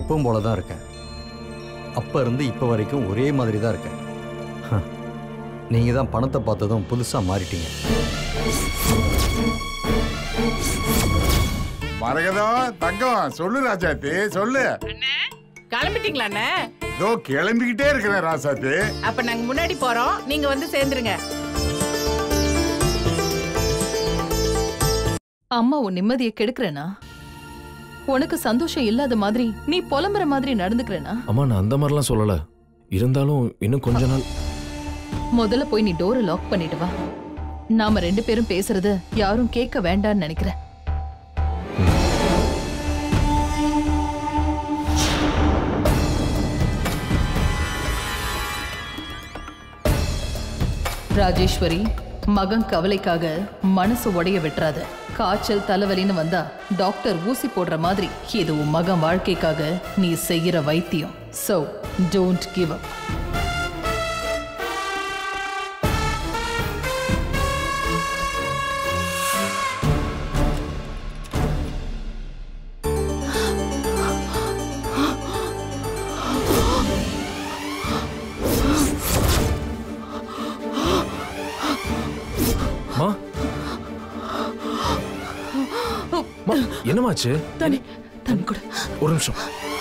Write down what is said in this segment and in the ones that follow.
எப்பவும் போல தான் இருக்கேன் அப்போ இருந்து இப்போ வரைக்கும் ஒரே மாதிரி தான் இருக்கேன் நீங்கள் தான் பணத்தை பார்த்ததும் புதுசாக மாறிட்டீங்க மரகதம் தங்கம் சொல்லு ராசாத்தி சொல்லு கிளம்பிட்டீங்களா அண்ணே இதோ கிளம்பிக்கிட்டே இருக்கிறேன் ராசாத்தி அப்ப நாங்க முன்னாடி போறோம் நீங்க வந்து சேர்ந்துருங்க அம்மா உன் நிம்மதியை கெடுக்கிறேனா உனக்கு சந்தோஷம் இல்லாத மாதிரி நீ புலம்புற மாதிரி நடந்துக்கிறேனா அம்மா நான் அந்த மாதிரிலாம் சொல்லல இருந்தாலும் இன்னும் கொஞ்ச நாள் முதல்ல போய் நீ டோரை லாக் பண்ணிட்டு வா நாம ரெண்டு பேரும் பேசுறத யாரும் கேட்க வேண்டாம்னு நினைக்கிறேன் ராஜேஸ்வரி மகன் கவலைக்காக மனசு உடைய விட்டுறாத காய்ச்சல் தலைவலின்னு வந்தா டாக்டர் ஊசி போடுற மாதிரி இது உன் மகன் வாழ்க்கைக்காக நீ செய்யற வைத்தியம் சோ டோன்ட் கிவ் அப் மா மா, என்னமாச்சு தண்ணி தண்ணி கொடு ஒரு நிமிஷம்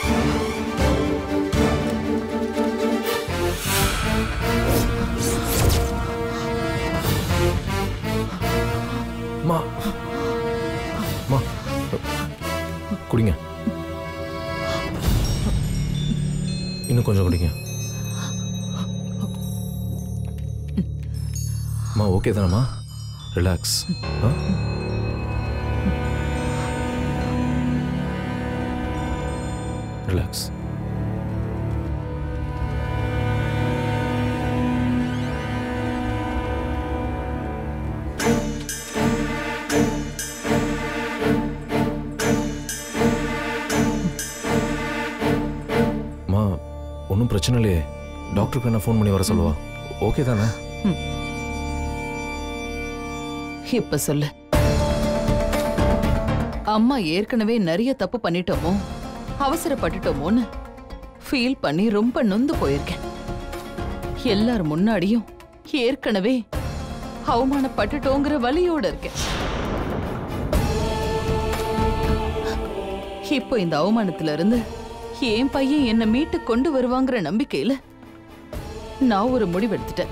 மா மா குடிங்க இன்னும் கொஞ்சம் குடிங்க மா ஓகே தானம்மா ரிலாக்ஸ் ஆ ரிலாக்ஸ் மா ஒன்றும் பிரச்சனை இல்லையே டாக்டருக்கு என்ன ஃபோன் பண்ணி வர சொல்லுவா ஓகே தானே இப்ப சொல்லு அம்மா ஏற்கனவே நிறைய தப்பு பண்ணிட்டோமோ அவசரப்பட்டுட்டோமோன்னு ஃபீல் பண்ணி ரொம்ப நொந்து போயிருக்கேன் எல்லார் முன்னாடியும் ஏற்கனவே அவமானப்பட்டுட்டோங்கிற வலியோட இருக்கேன் இப்போ இந்த அவமானத்துல இருந்து என் பையன் என்ன மீட்டு கொண்டு வருவாங்கிற நம்பிக்கையில நான் ஒரு முடிவெடுத்துட்டேன்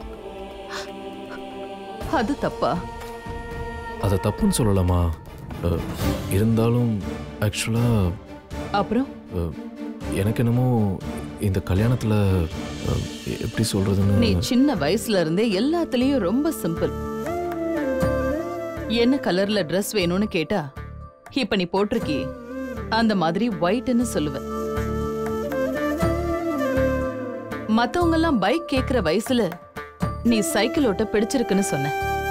அது தப்பா அதை தப்புன்னு சொல்லலாமா அஹ், இருந்தாலும் ஆக்சுவலாக அப்புறம் எனக்கு என்னமோ இந்த கல்யாணத்தில் எப்படி நீ சொல்கிறதுன்னு சின்ன வயசுல இருந்தே எல்லாத்துலயும் ரொம்ப சிம்பிள் என்ன கலர்ல Dress வேணும்னு கேட்டா இப்ப நீ போட்டிருக்கி அந்த மாதிரி ஒயிட்னு சொல்லுவ மத்தவங்க எல்லாம் பைக் கேக்குற வயசுல நீ சைக்கிள் ஓட்ட பிடிச்சிருக்குன்னு சொன்ன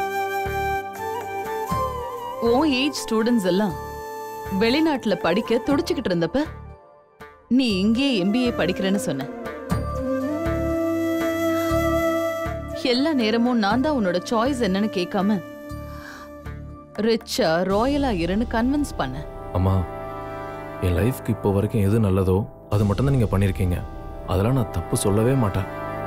உன் ஏஜ் ஸ்டூடெண்ட்ஸ் எல்லாம் வெளிநாட்டுல படிக்க துடிச்சுக்கிட்டு இருந்தப்ப நீ இங்கேயே எம்பிஏ படிக்கிறேன்னு சொன்ன எல்லா நேரமும் நான் தான் உன்னோட சாய்ஸ் என்னன்னு கேட்காம ரிச்சா ராயலா இருன்னு கன்வின்ஸ் பண்ண அம்மா என் லைஃப்க்கு இப்போ வரைக்கும் எது நல்லதோ அது மட்டும்தான் நீங்கள் பண்ணியிருக்கீங்க அதெல்லாம் நான் தப்பு சொல்லவே மாட்டேன்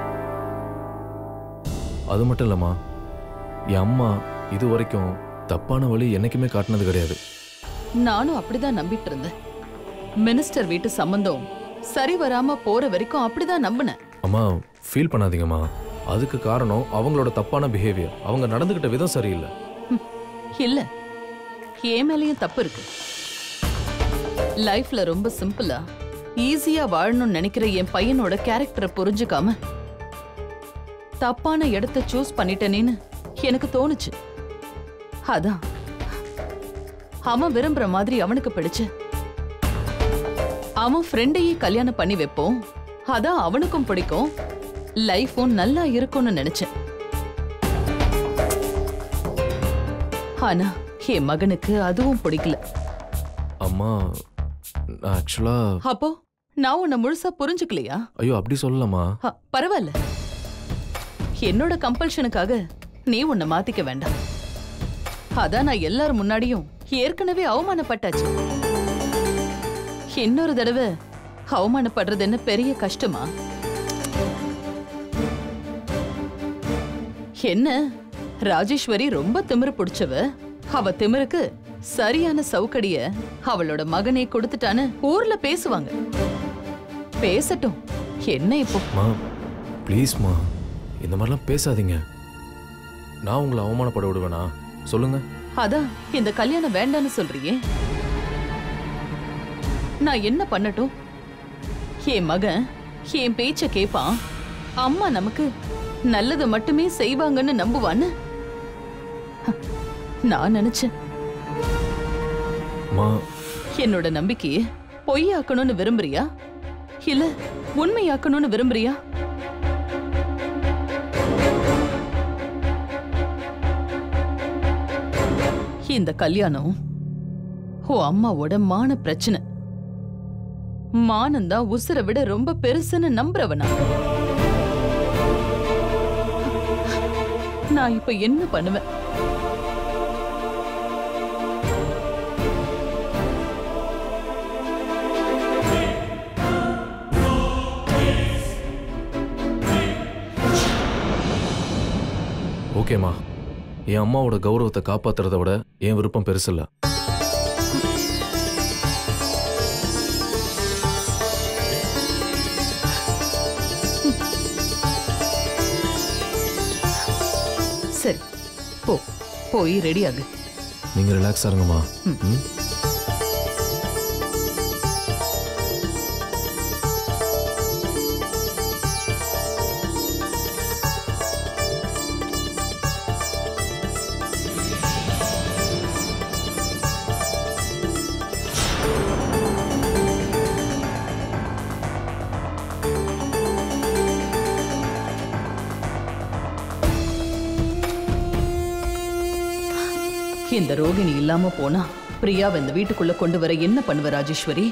அது மட்டும் இல்லைம்மா என் அம்மா இது வரைக்கும் தப்பான வழி என்னைக்குமே காட்டினது கிடையாது நானும் அப்படிதான் நம்பிட்டு இருந்தேன் மினிஸ்டர் வீட்டு சம்பந்தம் சரி வராம போற வரைக்கும் அப்படிதான் நம்பினேன் அம்மா ஃபீல் பண்ணாதீங்கம்மா அதுக்கு காரணம் அவங்களோட தப்பான பிஹேவியர் அவங்க நடந்துக்கிட்ட விதம் சரியில்லை இல்ல என் மேலயும் தப்பு இருக்கு லைஃப்ல ரொம்ப சிம்பிளா ஈஸியா வாழணும்னு நினைக்கிற என் பையனோட கேரக்டரை புரிஞ்சுக்காம தப்பான இடத்த சூஸ் பண்ணிட்டேனேன்னு எனக்கு தோணுச்சு அதான் அவன் விரும்புற மாதிரி அவனுக்கு பிடிச்சு அவன் ஃப்ரெண்டையே கல்யாணம் பண்ணி வைப்போம் அதான் அவனுக்கும் பிடிக்கும் லைஃபும் நல்லா இருக்கும்னு நினைச்சேன் ஆனா என் மகனுக்கு அதுவும் பிடிக்கல அம்மா நான் ஆக்சுவலாக அப்போ நான் உன்னை முழுசா புரிஞ்சுக்கலையா ஐயோ அப்படி சொல்லலாமா ஹ, பரவாயில்ல என்னோட கம்பல்ஷனுக்காக நீ உன்னை மாத்திக்க வேண்டாம் அதான் நான் எல்லார் முன்னாடியும் ஏற்கனவே அவமானப்பட்டாச்சு இன்னொரு தடவை அவமானப்படுறது என்ன பெரிய கஷ்டமா என்ன ராஜேஸ்வரி ரொம்ப திமிரு பிடிச்சவ அவ திமிருக்கு சரியான சவுக்கடிய அவளோட மகனே கொடுத்துட்டான்னு ஊர்ல பேசுவாங்க பேசட்டும் என்ன இப்போ மா ப்ளீஸ்மா இந்த மாதிரிலாம் பேசாதீங்க நான் உங்களை அவமானப்பட விடுவேனா சொல்லுங்க அதான் இந்த கல்யாணம் வேண்டான்னு சொல்றியே நான் என்ன பண்ணட்டும் என் மகன் என் பேச்ச கேப்பான் அம்மா நமக்கு நல்லது மட்டுமே செய்வாங்கன்னு நம்புவான்னு நான் நினைச்சேன் மா என்னோட நம்பிக்கைய பொய்யாக்கணும்னு விரும்புறியா இல்ல உண்மையாக்கணும்னு விரும்புறியா இந்த கல்யாணம் ஓ அம்மாவோட மான பிரச்சனை மானந்தான் உசுரை விட ரொம்ப பெருசுன்னு நம்புறவனா நான் இப்ப என்ன பண்ணுவேன் ஓகேம்மா என் அம்மாவோட கௌரவத்தை காப்பாத்துறத விட என் விருப்பம் பெருசில்ல சரி போ போய் ரெடி ஆகு நீங்க ரிலாக்ஸ் ஆருங்கம்மா ம் இந்த ரோகிணி இல்லாம போனா பிரியாவை இந்த வீட்டுக்குள்ள கொண்டு வர என்ன பண்ணுவ ராஜேஸ்வரி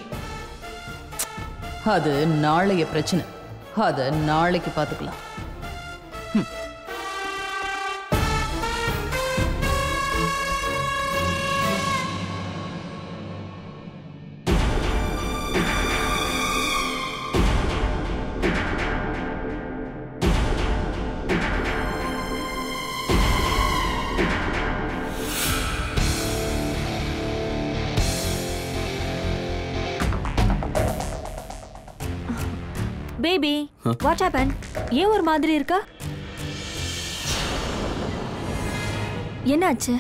அது நாளைய பிரச்சனை அத நாளைக்கு பாத்துக்கலாம் பேபி வாட் ஹேப்பன் ஏன் ஒரு மாதிரி இருக்கா என்னாச்சு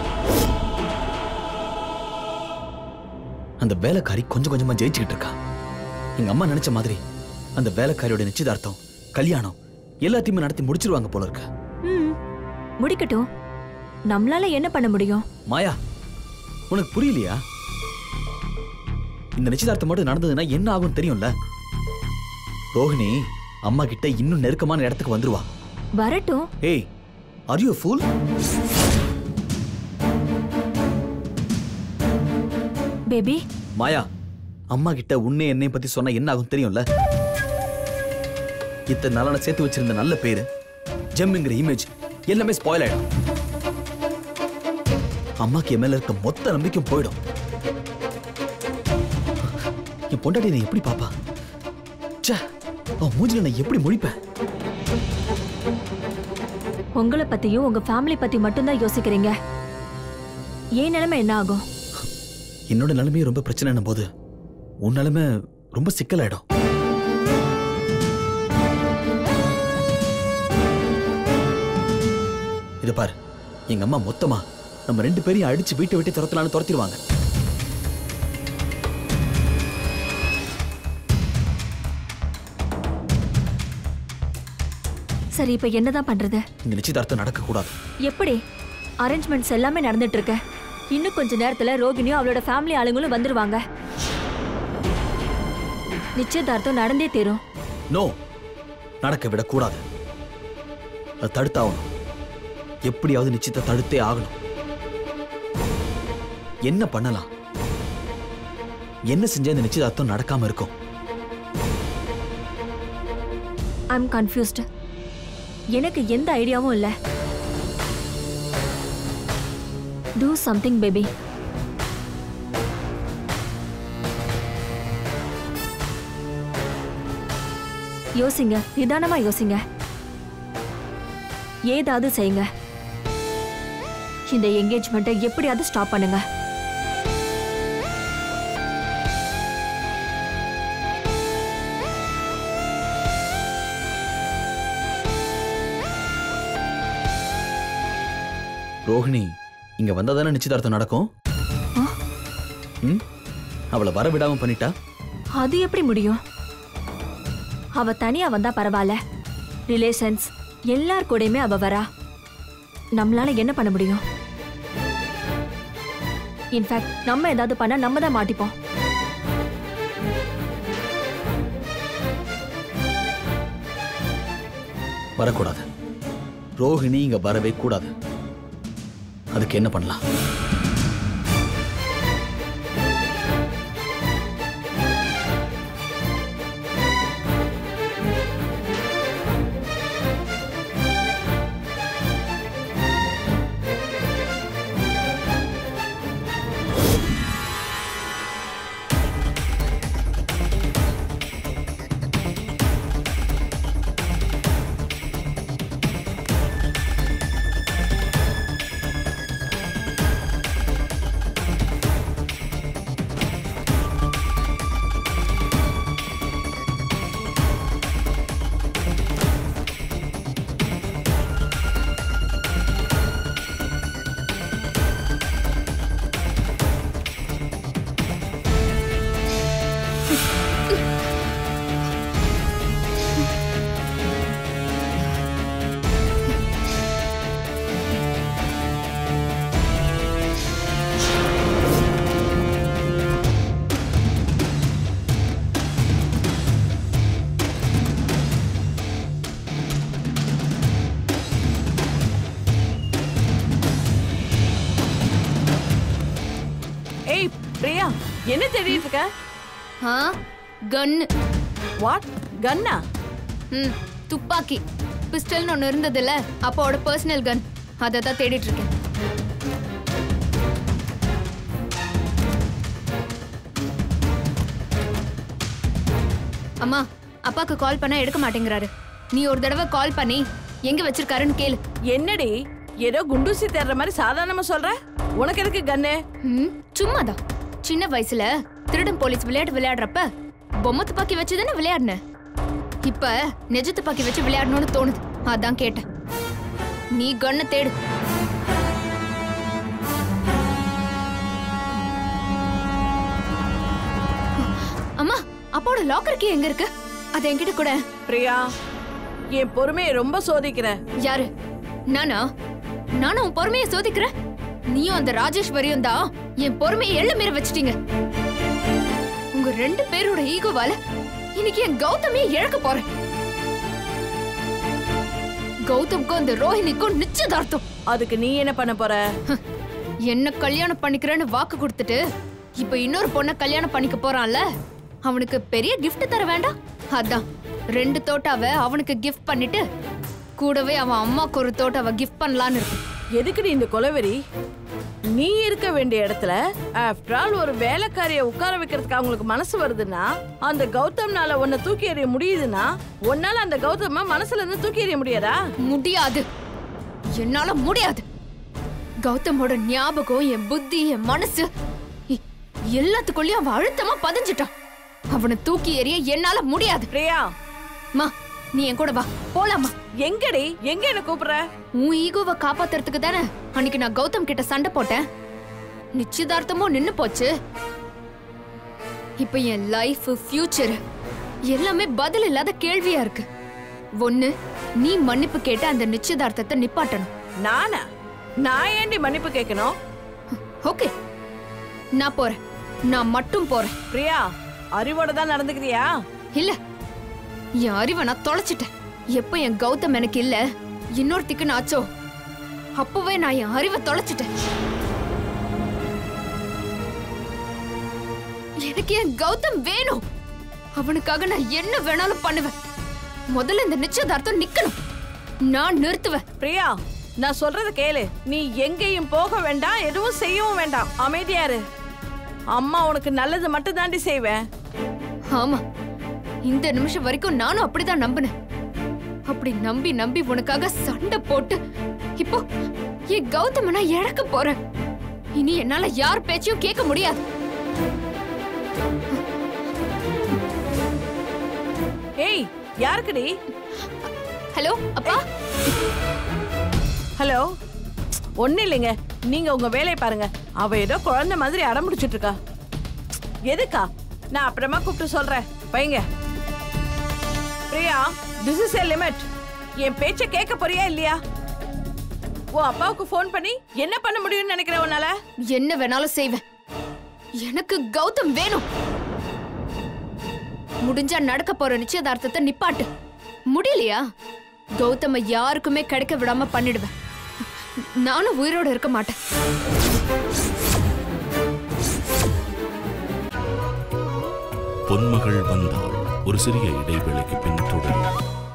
அந்த வேலைக்காரி கொஞ்சம் கொஞ்சமா ஜெயிச்சுக்கிட்டு இருக்கா எங்க அம்மா நினைச்ச மாதிரி அந்த வேலைக்காரியோட நிச்சயதார்த்தம் கல்யாணம் எல்லாத்தையுமே நடத்தி முடிச்சிருவாங்க போல இருக்கு ம் முடிக்கட்டும் நம்மளால என்ன பண்ண முடியும் மாயா உனக்கு புரியலையா இந்த நிச்சயதார்த்தம் மட்டும் நடந்ததுன்னா என்ன ஆகும் தெரியும்ல ரோஹிணி அம்மா கிட்ட இன்னும் நெருக்கமான இடத்துக்கு வந்துருவா வரட்டும் ஏய் are you fool baby Maya அம்மா கிட்ட உன்னை என்னையும் பத்தி சொன்னா என்ன ஆகும் தெரியும்ல இத்தனை நாளா நான் சேர்த்து வச்சிருந்த நல்ல பேரு ஜெம்ங்கிற இமேஜ் எல்லாமே ஸ்பாயில் ஆயிடும் அம்மாக்கு என் மேல இருக்க மொத்த நம்பிக்கையும் போயிடும் என் பொண்டாட்டி நான் எப்படி பாப்பா ச்சே அவன் மூஞ்சில நான் எப்படி முழிப்பேன் உங்களை பத்தியும் உங்க ஃபேமிலி பத்தி மட்டும்தான் யோசிக்கிறீங்க ஏன் நிலைமை என்ன ஆகும் என்னோட நிலைமையும் ரொம்ப பிரச்சனைன்னும் போது உன் நிலைமை ரொம்ப சிக்கலாயிடும் இது பாரு எங்க அம்மா மொத்தமா நம்ம ரெண்டு பேரையும் அடிச்சு வீட்டை விட்டு துரத்தலான்னு துரத்திடுவாங்க சரி இப்ப என்னதான் பண்றது இந்த நிச்சயதார்த்தம் நடக்க கூடாது எப்படி அரேஞ்ச்மெண்ட்ஸ் எல்லாமே நடந்துட்டு இருக்கு இன்னும் கொஞ்ச நேரத்துல ரோகிணியும் அவளோட ஃபேமிலி ஆளுங்களும் வந்துருவாங்க நிச்சயதார்த்தம் நடந்தே தீரும் நோ நடக்க விடக்கூடாது அது தடுத்தாகணும் எப்படியாவது நிச்சயத்தை தடுத்தே ஆகணும் என்ன பண்ணலாம் என்ன செஞ்சா இந்த நிச்சயதார்த்தம் நடக்காம இருக்கும் ஐம் கன்ஃபியூஸ்டு எனக்கு எந்த ஐடியாவும் இல்ல டூ சம்திங் பேபி யோசிங்க நிதானமா யோசிங்க ஏதாவது செய்யுங்க இந்த என்கேஜ்மெண்ட்டை எப்படியாவது ஸ்டாப் பண்ணுங்க ரோஹிணி இங்க வந்தா தானே நிச்சயதார்த்தம் நடக்கும் ம் அவளை வர விடாம பண்ணிட்டா அது எப்படி முடியும் அவ தனியா வந்தா பரவாயில்ல ரிலேஷன்ஸ் எல்லார் கூடயுமே அவ வரா நம்மளால என்ன பண்ண முடியும் இன்ஃபேக்ட் நம்ம ஏதாவது பண்ணா நம்ம தான் மாட்டிப்போம் வரக்கூடாது ரோஹிணி இங்க வரவே கூடாது அதுக்கு என்ன பண்ணலாம் ஏய் பிரியா என்ன தேடிட்டு இருக்க ஆ கன்னு வாட் கன்னா ம் துப்பாக்கி பிஸ்டல்னு ஒன்று இருந்ததுல்ல அப்பாவோட பர்சனல் கன் அதை தான் தேடிட்டு இருக்கேன் அம்மா அப்பாக்கு கால் பண்ணா எடுக்க மாட்டேங்கிறாரு நீ ஒரு தடவை கால் பண்ணி எங்க வச்சிருக்காருன்னு கேளு என்னடி ஏதோ குண்டூசி தேடுற மாதிரி சாதாரணமா சொல்ற உனக்கு எதுக்கு கன்னு ம் சும்மாதான் சின்ன வயசுல திருடன் போலீஸ் விளையாட்டு விளையாடுறப்ப பொம்மை துப்பாக்கி வச்சு தானே விளையாடினேன் இப்ப நெஜ துப்பாக்கி வச்சு விளையாடணும்னு தோணுது அதான் கேட்டேன் நீ கண்ணை தேடு அம்மா அப்பாவோட லாக்கர் கீ எங்க இருக்கு அது என்கிட்ட கூட பிரியா என் பொறுமையை ரொம்ப சோதிக்கிற யாரு நானா நானும் உன் பொறுமையை சோதிக்கிறேன் நீயும் அந்த ராஜேஸ்வரியும் தான் என் பொறுமையை எள்ள மீற வச்சிட்டீங்க உங்க ரெண்டு பேரோட ஈகோவால இன்னைக்கு என் கௌதமையை இழக்க போறேன் கௌதம்க்கும் அந்த ரோஹிணிக்கும் நிச்சயதார்த்தம் அதுக்கு நீ என்ன பண்ண போற என்ன கல்யாணம் பண்ணிக்கிறேன்னு வாக்கு கொடுத்துட்டு இப்ப இன்னொரு பொண்ண கல்யாணம் பண்ணிக்க போறான்ல அவனுக்கு பெரிய gift தர வேண்டாம் அதான் ரெண்டு தோட்டாவை அவனுக்கு கிஃப்ட் பண்ணிட்டு கூடவே அவன் அம்மாக்கு ஒரு தோட்டாவை கிஃப்ட் பண்ணலான்னு இருக்கு எதுக்குடி இந்த கொலவெறி நீ இருக்க வேண்டிய இடத்துல ஆஃப்டர் ஆல் ஒரு வேலைக்காரிய உட்கார வைக்கிறதுக்கு அவங்களுக்கு மனசு வருதுன்னா அந்த கௌதம்னால உன்னை தூக்கி எறிய முடியுதுன்னா உன்னால அந்த கௌதம மனசுல இருந்து தூக்கி எறிய முடியாதா முடியாது என்னால முடியாது கௌதமோட ஞாபகம் என் புத்தி என் மனசு இ- எல்லாத்துக்குள்ளயும் அவன் அழுத்தமா பதிஞ்சிட்டான் அவனை தூக்கி எறிய என்னால முடியாது பிரியா மா நீ என் கூட வா போலாமா எங்கடி எங்க என்ன கூப்பிடுற உன் ஈகோவை காப்பாத்துறதுக்கு தானே அன்னைக்கு நான் கௌதம் கிட்ட சண்டை போட்டேன் நிச்சயதார்த்தமும் நின்னு போச்சு இப்ப என் லைஃப் ஃபியூச்சர் எல்லாமே பதில் இல்லாத கேள்வியா இருக்கு ஒண்ணு நீ மன்னிப்பு கேட்டு அந்த நிச்சயதார்த்தத்தை நிப்பாட்டணும் நானா நான் ஏண்டி மன்னிப்பு கேட்கணும் ஓகே நான் போறேன் நான் மட்டும் போறேன் பிரியா அறிவோட தான் நடந்துக்கிறியா இல்ல என் அறிவை நான் தொலைச்சிட்டேன் எப்ப என் கௌதம் எனக்கு இல்ல இன்னொருத்திக்கு நாச்சோ அப்பவே நான் என் அறிவை தொலைச்சிட்டேன் எனக்கு என் கௌதம் வேணும் அவனுக்காக நான் என்ன வேணாலும் பண்ணுவேன் முதல்ல இந்த நிச்சயதார்த்தம் நிக்கணும் நான் நிறுத்துவேன் பிரியா நான் சொல்றத கேளு நீ எங்கேயும் போக வேண்டாம் எதுவும் செய்யவும் வேண்டாம் அமைதியா இரு அம்மா உனக்கு நல்லது மட்டும் தாண்டி செய்வேன் ஆமா இந்த நிமிஷம் வரைக்கும் நானும் அப்படிதான் நம்பினேன் அப்படி நம்பி நம்பி உனக்காக சண்டை போட்டு இப்போ என் கௌதம நான் இழக்க போறேன் இனி என்னால யார் பேச்சையும் கேட்க முடியாது ஏய் யாருக்குடி ஹலோ அப்பா ஹலோ ஒன்றும் இல்லைங்க நீங்க உங்க வேலையை பாருங்க அவ ஏதோ குழந்தை மாதிரி அடம் பிடிச்சிட்டு இருக்கா எதுக்கா நான் அப்புறமா கூப்பிட்டு சொல்றேன் வைங்க Priya this is a limit என் பேச்ச கேட்க போறியா இல்லையா ஓ அப்பாவுக்கு ஃபோன் பண்ணி என்ன பண்ண முடியும்னு நினைக்கிற உன்னால என்ன வேணாலும் செய்வேன் எனக்கு கௌதம் வேணும் முடிஞ்சா நடக்க போற நிச்சயதார்த்தத்தை நிப்பாட்டு முடியலையா கௌதம யாருக்குமே கிடைக்க விடாம பண்ணிடுவேன் நானும் உயிரோட இருக்க மாட்டேன் பொன்மகள் வந்தாள் ஒரு சிறிய இடைவேளைக்கு பின் தொடரும்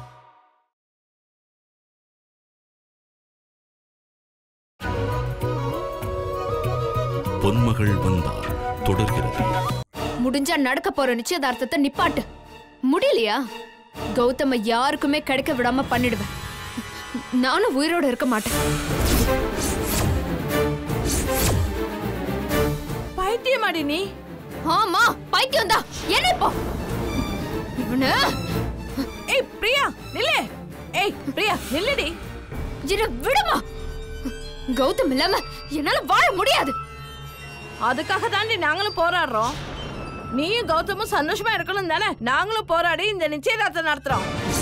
பொன்மகள் வந்தாள் தொடர்கிறது முடிஞ்சா நடக்க போற நிச்சயதார்த்தத்தை நிப்பாட்டு முடியலையா கௌதம யாருக்குமே கிடைக்க விடாம பண்ணிடுவேன் நானும் உயிரோட இருக்க மாட்டேன் பைத்தியமாடி நீ ஆமா பைத்தியம் தான் என்ன இப்போ இவனு ஏய் பிரியா நில்லு ஏய் பிரியா நில்லுடி என்ன விடுமா கௌதம் இல்லாம என்னால வாழ முடியாது அதுக்காக தாண்டி நாங்களும் போராடுறோம் நீயும் கௌதமும் சந்தோஷமா இருக்கணும் தானே நாங்களும் போராடி இந்த நிச்சயதார்த்தம் நடத்துறோம்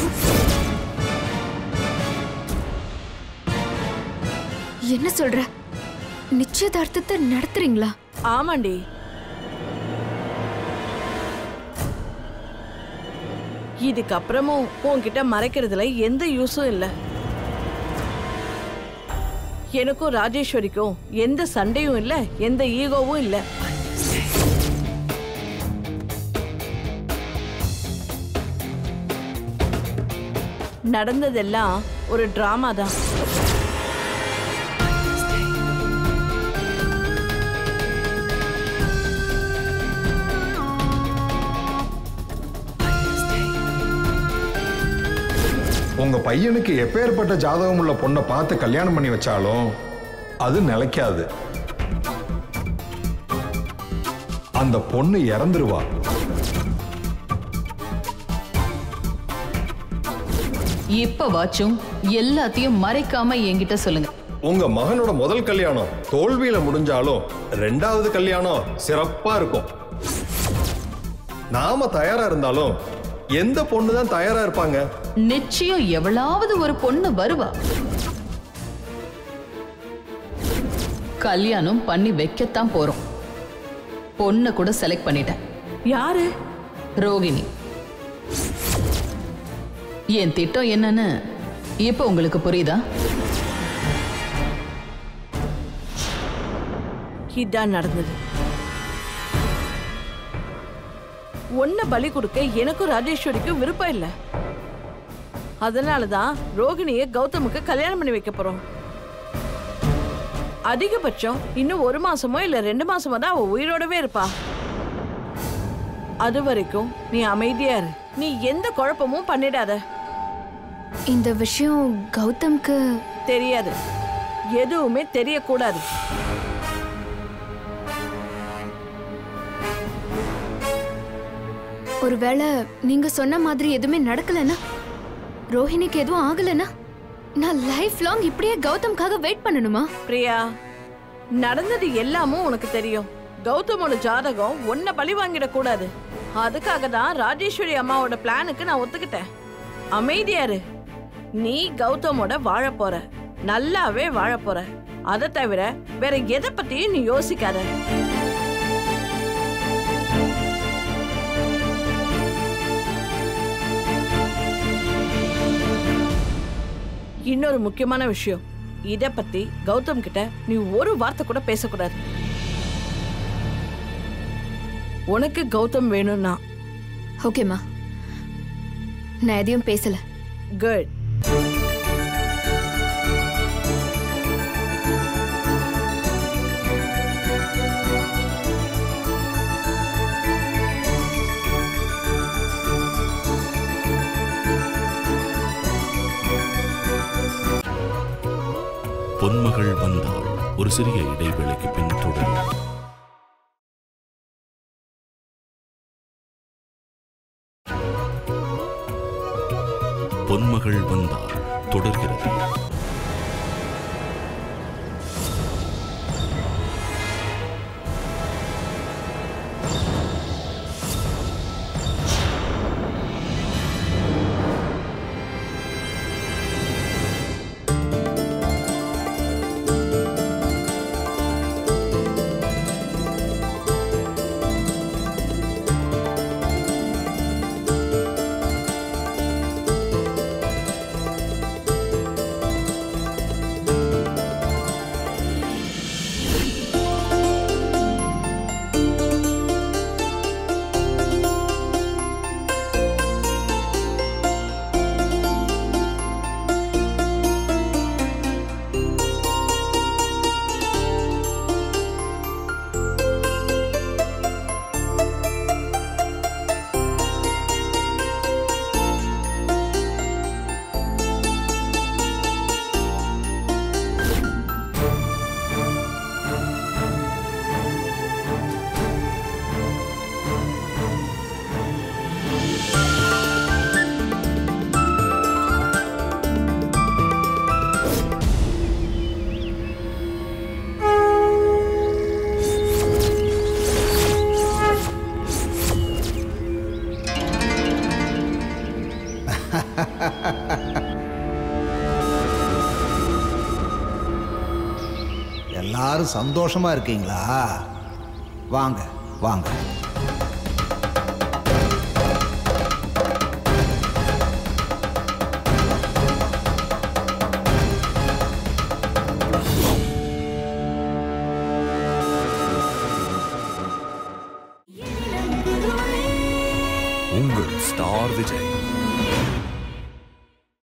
என்ன சொல்ற நிச்சயதார்த்தத்தை நடத்துறீங்களா ஆமாண்டி இதுக்கப்புறமும் உன்கிட்ட மறைக்கிறதுல எந்த யூஸும் இல்லை எனக்கும் ராஜேஸ்வரிக்கும் எந்த சண்டையும் இல்லை எந்த ஈகோவும் இல்லை நடந்ததெல்லாம் ஒரு டிராமா தான் உங்க பையனுக்கு எப்பேற்பட்ட ஜாதகம் உள்ள பொண்ணை பார்த்து கல்யாணம் பண்ணி வச்சாலும் அது நிலைக்காது அந்த பொண்ணு இறந்துருவா இப்ப வாச்சும் எல்லாத்தையும் மறைக்காம என்கிட்ட சொல்லுங்க உங்க மகனோட முதல் கல்யாணம் தோல்வியில முடிஞ்சாலும் ரெண்டாவது கல்யாணம் சிறப்பா இருக்கும் நாம தயாரா இருந்தாலும் எந்த பொண்ணு தான் தயாரா இருப்பாங்க நிச்சயம் எவ்வளவு ஒரு பொண்ணு வருவா கல்யாணம் பண்ணி வைக்கத்தான் போறோம் பொண்ணை கூட செலக்ட் பண்ணிட்டேன் யாரு ரோகிணி என் திட்டம் என்னன்னு இப்ப உங்களுக்கு புரியுதா இதான் நடந்தது ஒன்ன பலி கொடுக்க எனக்கும் ராஜேஸ்வரிக்கும் விருப்பம் இல்லை அதனாலதான் ரோகிணிய கௌதமுக்கு கல்யாணம் பண்ணி வைக்க போறோம் அதிகபட்சம் இன்னும் ஒரு மாசமோ இல்ல ரெண்டு மாசமோ தான் அவ உயிரோடவே இருப்பா அது வரைக்கும் நீ அமைதியா இரு நீ எந்த குழப்பமும் பண்ணிடாத இந்த விஷயம் கௌதம்க்கு தெரியாது எதுவுமே தெரியக்கூடாது ஒருவேளை நீங்க சொன்ன மாதிரி எதுவுமே நடக்கலனா ரோஹிணிக்கு எதுவும் ஆகலனா நான் லைஃப் லாங் இப்படியே கௌதம்காக வெயிட் பண்ணணுமா பிரியா நடந்தது எல்லாமும் உனக்கு தெரியும் கௌதமோட ஜாதகம் உன்னை பழி வாங்கிடக் கூடாது அதுக்காக தான் ராஜேஸ்வரி அம்மாவோட பிளானுக்கு நான் ஒத்துக்கிட்டேன் அமைதியா இரு நீ கௌதமோட வாழ போற நல்லாவே வாழ போற அதை தவிர வேற எதை பத்தியும் நீ யோசிக்காத இன்னொரு முக்கியமான விஷயம் இத பத்தி கௌதம் கிட்ட நீ ஒரு வார்த்தை கூட பேசக்கூடாது உனக்கு கௌதம் வேணும்னா ஓகேம்மா நான் எதையும் பேசல குட் பொன்மகள் வந்தாள் ஒரு சிறிய இடைவேளைக்கு பின் தொடரும் பொன்மகள் வந்தாள் தொடர்கிறது எல்லாரும் சந்தோஷமா இருக்கீங்களா வாங்க வாங்க உங்கள் ஸ்டார் விஜய்